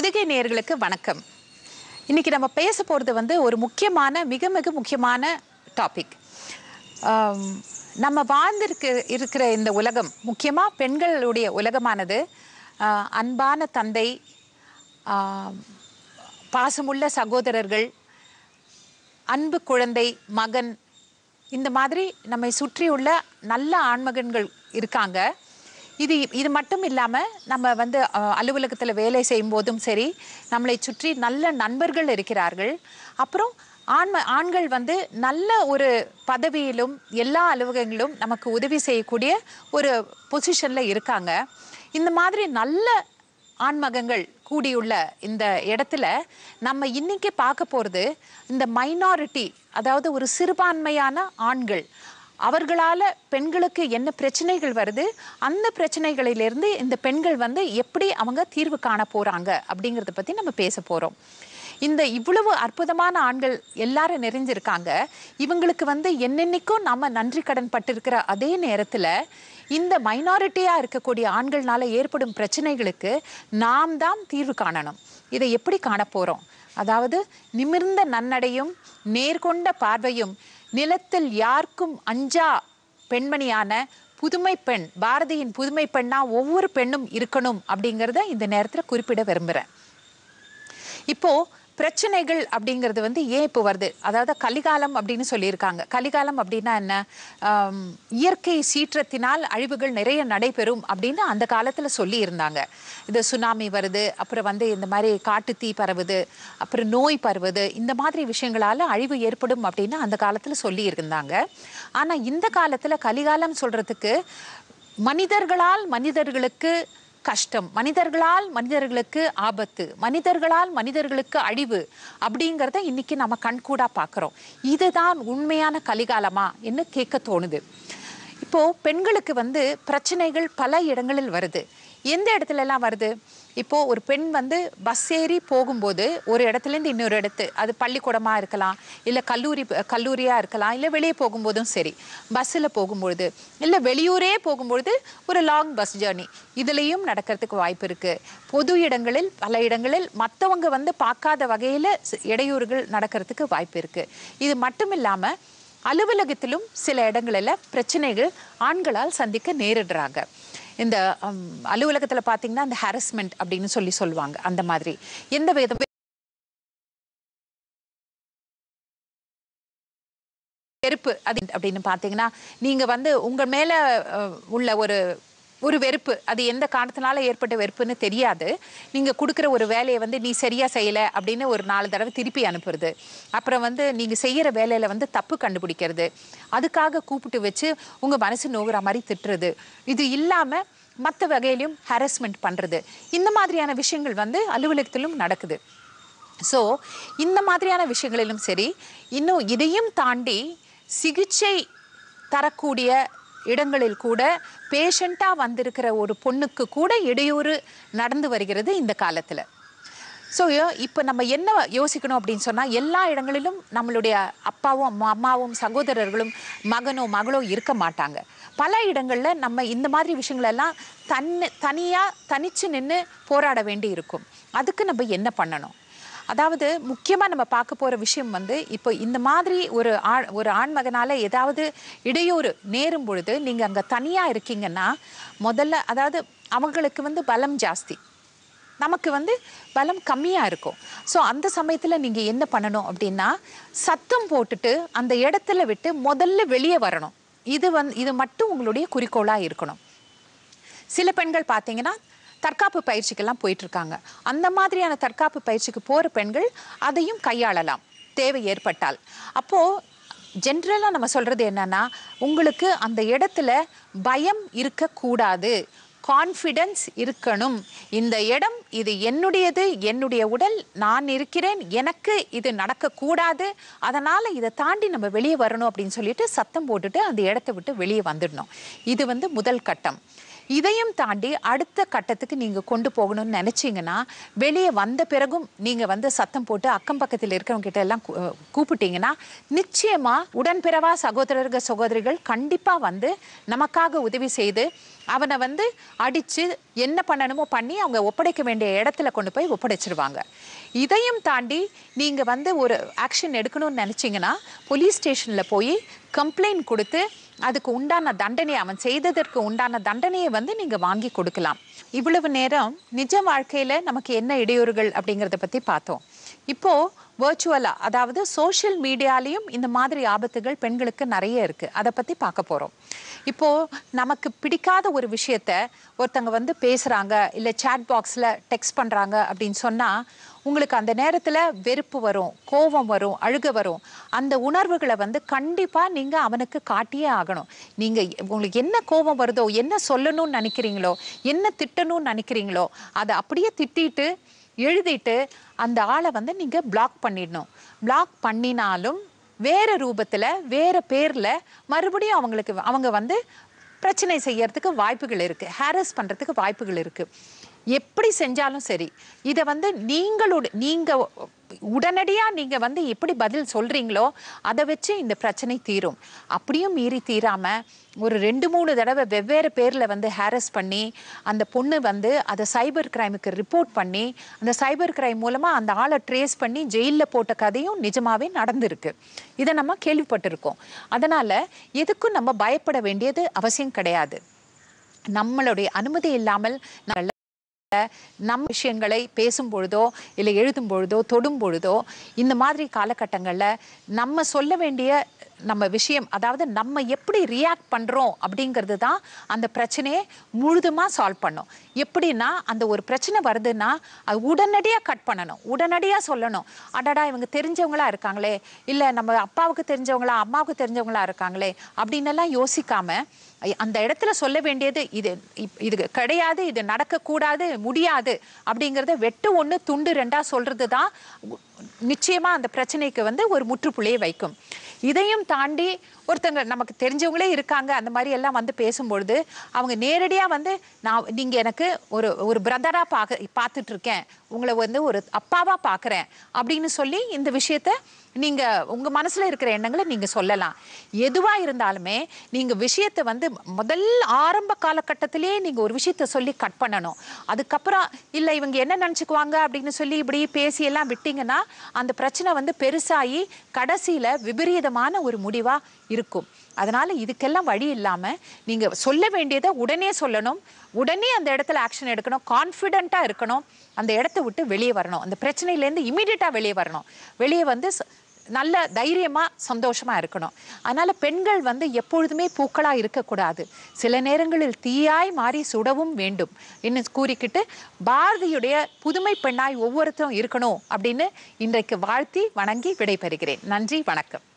பொதிகை நேயர்களுக்கு வணக்கம் இன்னைக்கு நம்ம பேச போகிறது வந்து ஒரு முக்கியமான மிக மிக முக்கியமான டாபிக் நம்ம வாழ்ந்திருக்க இருக்கிற இந்த உலகம் முக்கியமாக பெண்களுடைய உலகமானது ஆஹ், அன்பான தந்தை ஆஹ், பாசமுள்ள சகோதரர்கள் அன்பு குழந்தை மகன் இந்த மாதிரி நம்மை சுற்றியுள்ள நல்ல ஆண்மகன்கள் இருக்காங்க இது இது மட்டும் இல்லாமல் நம்ம வந்து அலுவலகத்தில் வேலை செய்யும் போதும் சரி நம்மளை சுற்றி நல்ல நண்பர்கள் இருக்கிறார்கள் அப்புறம் ஆண்ம ஆண்கள் வந்து நல்ல ஒரு பதவியிலும் எல்லா அலுவலகங்களிலும் நமக்கு உதவி செய்யக்கூடிய ஒரு பொசிஷனில் இருக்காங்க இந்த மாதிரி நல்ல ஆண்மகங்கள் கூடியுள்ள இந்த இடத்துல நம்ம இன்னைக்கு பார்க்க போகிறது இந்த மைனாரிட்டி அதாவது ஒரு சிறுபான்மையான ஆண்கள் அவர்களால் பெண்களுக்கு என்ன பிரச்சனைகள் வருது அந்த பிரச்சனைகளிலிருந்து இந்த பெண்கள் வந்து எப்படி அவங்க தீர்வு காண போகிறாங்க அப்படிங்கிறத பற்றி நம்ம பேச போகிறோம் இந்த இவ்வளவு அற்புதமான ஆண்கள் எல்லாரும் நிறைஞ்சிருக்காங்க இவங்களுக்கு வந்து என்னென்னைக்கும் நம்ம நன்றி கடன் பட்டிருக்கிற அதே நேரத்தில் இந்த மைனாரிட்டியாக இருக்கக்கூடிய ஆண்கள்னால ஏற்படும் பிரச்சனைகளுக்கு நாம் தான் தீர்வு காணணும் இதை எப்படி காண போகிறோம் அதாவது நிமிர்ந்த நன்னடையும் நேர்கொண்ட பார்வையும் நிலத்தில் யாருக்கும் அஞ்சா பெண்மணியான புதுமை பெண் பாரதியின் புதுமை பெண்ணா ஒவ்வொரு பெண்ணும் இருக்கணும் அப்படிங்கிறத இந்த நேரத்தில் குறிப்பிட விரும்புகிறேன் இப்போ பிரச்சனைகள் அப்படிங்கிறது வந்து ஏன் இப்போ வருது அதாவது கலிகாலம் அப்படின்னு சொல்லியிருக்காங்க கலிகாலம் அப்படின்னா என்ன ஆம், இயற்கை சீற்றத்தினால் அழிவுகள் நிறைய நடைபெறும் அப்படின்னு அந்த காலத்தில் சொல்லி இருந்தாங்க இது சுனாமி வருது அப்புறம் வந்து இந்த மாதிரி காட்டுத்தீ பரவுது அப்புறம் நோய் பரவுது இந்த மாதிரி விஷயங்களால அழிவு ஏற்படும் அப்படின்னு அந்த காலத்தில் சொல்லி இருந்தாங்க ஆனால் இந்த காலத்தில் கலிகாலம் சொல்றதுக்கு மனிதர்களால் மனிதர்களுக்கு கஷ்டம் மனிதர்களால் மனிதர்களுக்கு ஆபத்து மனிதர்களால் மனிதர்களுக்கு அழிவு அப்படிங்கிறத இன்னைக்கு நம்ம கண்கூடா பார்க்குறோம் இதுதான் உண்மையான கலிகாலமா என்று கேட்க தோணுது இப்போ பெண்களுக்கு வந்து பிரச்சனைகள் பல இடங்களில் வருது எந்த இடத்துல எல்லாம் வருது இப்போ ஒரு பெண் வந்து பஸ் ஏறி போகும்போது ஒரு இடத்துலேருந்து இன்னொரு இடத்து அது பள்ளிக்கூடமா இருக்கலாம் இல்லை கல்லூரி கல்லூரியா இருக்கலாம் இல்லை வெளியே போகும்போதும் சரி பஸ்ஸில் போகும்பொழுது இல்லை வெளியூரே போகும்பொழுது ஒரு லாங் பஸ் ஜேர்னி இதுலேயும் நடக்கிறதுக்கு வாய்ப்பு இருக்கு பொது இடங்களில் பல இடங்களில் மற்றவங்க வந்து பார்க்காத வகையில் இடையூறுகள் நடக்கிறதுக்கு வாய்ப்பு இருக்கு இது மட்டும் இல்லாமல் அலுவலகத்திலும் சில இடங்களில் பிரச்சனைகள் ஆண்களால் சந்திக்க நேரிடுறாங்க இந்த ஹம், அலுவலகத்துல பார்த்தீங்கன்னா இந்த ஹாரஸ்மெண்ட் அப்படின்னு சொல்லி சொல்லுவாங்க அந்த மாதிரி எந்த வித வெறுப்பு அது அப்படின்னு பார்த்தீங்கன்னா நீங்க வந்து உங்க மேல அஹ், உள்ள ஒரு ஒரு வெறுப்பு அது எந்த காரணத்தினால ஏற்பட்ட வெறுப்புன்னு தெரியாது நீங்க கொடுக்குற ஒரு வேலையை வந்து நீ சரியா செய்யல அப்படின்னு ஒரு நாலு தடவை திருப்பி அனுப்புறது அப்புறம் வந்து நீங்க செய்யற வேலையில வந்து தப்பு கண்டுபிடிக்கிறது அதுக்காக கூப்பிட்டு வச்சு உங்க மனசு நோகுற மாதிரி திட்டுறது இது இல்லாம மற்ற வகையிலையும் ஹாரஸ்மெண்ட் பண்றது இந்த மாதிரியான விஷயங்கள் வந்து அலுவலகத்திலும் நடக்குது ஸோ இந்த மாதிரியான விஷயங்களிலும் சரி இன்னும் இதையும் தாண்டி சிகிச்சை தரக்கூடிய இடங்களில் கூட பேஷண்ட்டாக வந்திருக்கிற ஒரு பொண்ணுக்கு கூட இடையூறு நடந்து வருகிறது இந்த காலத்தில் ஸோ இப்போ நம்ம என்ன யோசிக்கணும் அப்படின்னு சொன்னால் எல்லா இடங்களிலும் நம்மளுடைய அப்பாவும் அம்மா- அம்மாவும் சகோதரர்களும் மகனோ மகளோ இருக்க மாட்டாங்க பல இடங்களில் நம்ம இந்த மாதிரி விஷயங்களெல்லாம் தன்னு தனியாக தனிச்சு நின்று போராட வேண்டி இருக்கும் அதுக்கு நம்ம என்ன பண்ணணும் அதாவது முக்கியமாக நம்ம பார்க்க போகிற விஷயம் வந்து இப்போ இந்த மாதிரி ஒரு ஆண் ஒரு ஆண்மகனால் ஏதாவது இடையூறு நேரும் பொழுது நீங்கள் அங்கே தனியாக இருக்கீங்கன்னா முதல்ல அதாவது அவங்களுக்கு வந்து பலம் ஜாஸ்தி நமக்கு வந்து பலம் கம்மியாக இருக்கும் ஸோ அந்த சமயத்தில் நீங்கள் என்ன பண்ணணும் அப்படின்னா சத்தம் போட்டுட்டு அந்த இடத்துல விட்டு முதல்ல வெளியே வரணும் இது வந்து இது மட்டும் உங்களுடைய குறிக்கோளாக இருக்கணும் சில பெண்கள் பார்த்தீங்கன்னா தற்காப்பு பயிற்சிக்கெல்லாம் போயிட்டு இருக்காங்க அந்த மாதிரியான தற்காப்பு பயிற்சிக்கு போகிற பெண்கள் அதையும் கையாளலாம் தேவை ஏற்பட்டால் அப்போது ஜென்ரலாக நம்ம சொல்கிறது என்னன்னா உங்களுக்கு அந்த இடத்துல பயம் இருக்கக்கூடாது கான்ஃபிடன்ஸ் இருக்கணும் இந்த இடம் இது என்னுடையது என்னுடைய உடல் நான் இருக்கிறேன் எனக்கு இது நடக்கக்கூடாது அதனால் இதை தாண்டி நம்ம வெளியே வரணும் அப்படின்னு சொல்லிட்டு சத்தம் போட்டுட்டு அந்த இடத்த விட்டு வெளியே வந்துடணும் இது வந்து முதல் கட்டம் இதையும் தாண்டி அடுத்த கட்டத்துக்கு நீங்க கொண்டு போகணும்னு நினைச்சீங்கன்னா வெளியே வந்த பிறகும் நீங்க வந்து சத்தம் போட்டு அக்கம் பக்கத்தில் இருக்கிறவங்க கிட்ட எல்லாம் கூ- கூப்பிட்டீங்கன்னா நிச்சயமா உடன்பிறவா சகோதரர்கள் சகோதரிகள் கண்டிப்பா வந்து நமக்காக உதவி செய்து அவனை வந்து அடிச்சு என்ன பண்ணணுமோ பண்ணி அவங்க ஒப்படைக்க வேண்டிய இடத்துல கொண்டு போய் ஒப்படைச்சிருவாங்க இதையும் தாண்டி நீங்க வந்து ஒரு ஆக்ஷன் எடுக்கணும்னு நினைச்சீங்கன்னா போலீஸ் ஸ்டேஷன்ல போய் கம்ப்ளைண்ட் கொடுத்து அதுக்கு உண்டான தண்டனை அவன் செய்ததற்கு உண்டான தண்டனையை வந்து நீங்க வாங்கி கொடுக்கலாம் இவ்வளவு நேரம் நிஜ வாழ்க்கையில நமக்கு என்ன இடையூறுகள் அப்படிங்கறத பத்தி பார்த்தோம் இப்போ வர்ச்சுவலா அதாவது சோஷியல் மீடியாலையும் இந்த மாதிரி ஆபத்துகள் பெண்களுக்கு நிறைய இருக்கு அதை பத்தி பார்க்க போறோம் இப்போ நமக்கு பிடிக்காத ஒரு விஷயத்த ஒருத்தங்க வந்து பேசுறாங்க இல்ல சாட் பாக்ஸ்ல டெக்ஸ்ட் பண்றாங்க அப்படின்னு சொன்னா உங்களுக்கு அந்த நேரத்துல வெறுப்பு வரும் கோபம் வரும் அழுக வரும் அந்த உணர்வுகளை வந்து கண்டிப்பா நீங்க அவனுக்கு காட்டியே ஆகணும் நீங்க உங்களுக்கு என்ன கோபம் வருதோ என்ன சொல்லணும்னு நினைக்கிறீங்களோ என்ன திட்டணும்னு நினைக்கிறீங்களோ அதை அப்படியே திட்டிட்டு எழுதிட்டு அந்த ஆளை வந்து நீங்க பிளாக் பண்ணிடணும் பிளாக் பண்ணினாலும் வேற ரூபத்துல வேற பேர்ல மறுபடியும் அவங்களுக்கு அவங்க வந்து பிரச்சனை செய்யறதுக்கு வாய்ப்புகள் இருக்கு ஹாரஸ் பண்றதுக்கு வாய்ப்புகள் இருக்கு எப்படி செஞ்சாலும் சரி இதை வந்து நீங்களோட நீங்க உடனடியா நீங்க வந்து எப்படி பதில் சொல்றீங்களோ அதை வச்சு இந்த பிரச்சனை தீரும் அப்படியும் மீறி தீராம ஒரு ரெண்டு மூணு தடவை வெவ்வேறு பேர்ல வந்து ஹாரஸ் பண்ணி அந்த பொண்ணு வந்து அதை சைபர் கிரைமுக்கு ரிப்போர்ட் பண்ணி அந்த சைபர் கிரைம் மூலமா அந்த ஆளை ட்ரேஸ் பண்ணி ஜெயில்ல போட்ட கதையும் நிஜமாவே நடந்திருக்கு இதை நம்ம கேள்விப்பட்டிருக்கோம் அதனால எதுக்கும் நம்ம பயப்பட வேண்டியது அவசியம் கிடையாது நம்மளுடைய அனுமதி இல்லாமல் நம்ம நம் விஷயங்களை பேசும் பொழுதோ இல்லை எழுதும் பொழுதோ தொடும் பொழுதோ இந்த மாதிரி காலகட்டங்களில் நம்ம சொல்ல வேண்டிய நம்ம விஷயம் அதாவது நம்ம எப்படி ரியாக்ட் பண்ணுறோம் அப்படிங்கிறது தான் அந்த பிரச்சனையை முழுதுமாக சால்வ் பண்ணும் எப்படின்னா அந்த ஒரு பிரச்சனை வருதுன்னா அது உடனடியாக கட் பண்ணணும் உடனடியாக சொல்லணும் அடடா இவங்க தெரிஞ்சவங்களா இருக்காங்களே இல்லை நம்ம அப்பாவுக்கு தெரிஞ்சவங்களா அம்மாவுக்கு தெரிஞ்சவங்களா இருக்காங்களே அப்படின்னு எல்லாம் யோசிக்காம ஐ- அந்த இடத்துல சொல்ல வேண்டியது இது இப்- இது கிடையாது இது நடக்கக்கூடாது முடியாது அப்படிங்கிறத வெட்டு ஒன்று துண்டு ரெண்டா சொல்றது தான் உ- நிச்சயமா அந்த பிரச்சனைக்கு வந்து ஒரு முற்றுப்புள்ளியை வைக்கும் இதையும் தாண்டி ஒருத்தங்க நமக்கு தெரிஞ்சவங்களே இருக்காங்க அந்த மாதிரி எல்லாம் வந்து பேசும்பொழுது அவங்க நேரடியாக வந்து நான் நீங்கள் எனக்கு ஒரு ஒரு பிரதராக பார்க்க பார்த்துட்டு இருக்கேன் உங்களை வந்து ஒரு அப்பாவாக பார்க்குறேன் அப்படின்னு சொல்லி இந்த விஷயத்த நீங்கள் உங்கள் மனசில் இருக்கிற எண்ணங்களை நீங்கள் சொல்லலாம் எதுவாக இருந்தாலுமே நீங்கள் விஷயத்தை வந்து முதல் ஆரம்ப காலகட்டத்திலேயே நீங்கள் ஒரு விஷயத்த சொல்லி கட் பண்ணணும் அதுக்கப்புறம் இல்லை இவங்க என்ன நினச்சிக்குவாங்க அப்படின்னு சொல்லி இப்படி பேசி எல்லாம் விட்டீங்கன்னா அந்த பிரச்சனை வந்து பெருசாகி கடைசியில் விபரீதமான ஒரு முடிவாக இருக்கும் அதனால இதுக்கெல்லாம் வழி இல்லாம நீங்க சொல்ல வேண்டியதை உடனே சொல்லணும் உடனே அந்த இடத்துல ஆக்ஷன் எடுக்கணும் கான்ஃபிடென்ட்டா இருக்கணும் அந்த இடத்த விட்டு வெளியே வரணும் அந்த பிரச்சனையிலேருந்து இமீடியட்டா வெளியே வரணும் வெளியே வந்து ச- நல்ல தைரியமா சந்தோஷமா இருக்கணும் அதனால பெண்கள் வந்து எப்பொழுதுமே பூக்களா இருக்கக்கூடாது சில நேரங்களில் தீயாய் மாறி சுடவும் வேண்டும் என்று கூறிக்கிட்டு பாரதியுடைய புதுமை பெண்ணாய் ஒவ்வொருத்தரும் இருக்கணும் அப்படின்னு இன்றைக்கு வாழ்த்தி வணங்கி விடைபெறுகிறேன் நன்றி வணக்கம்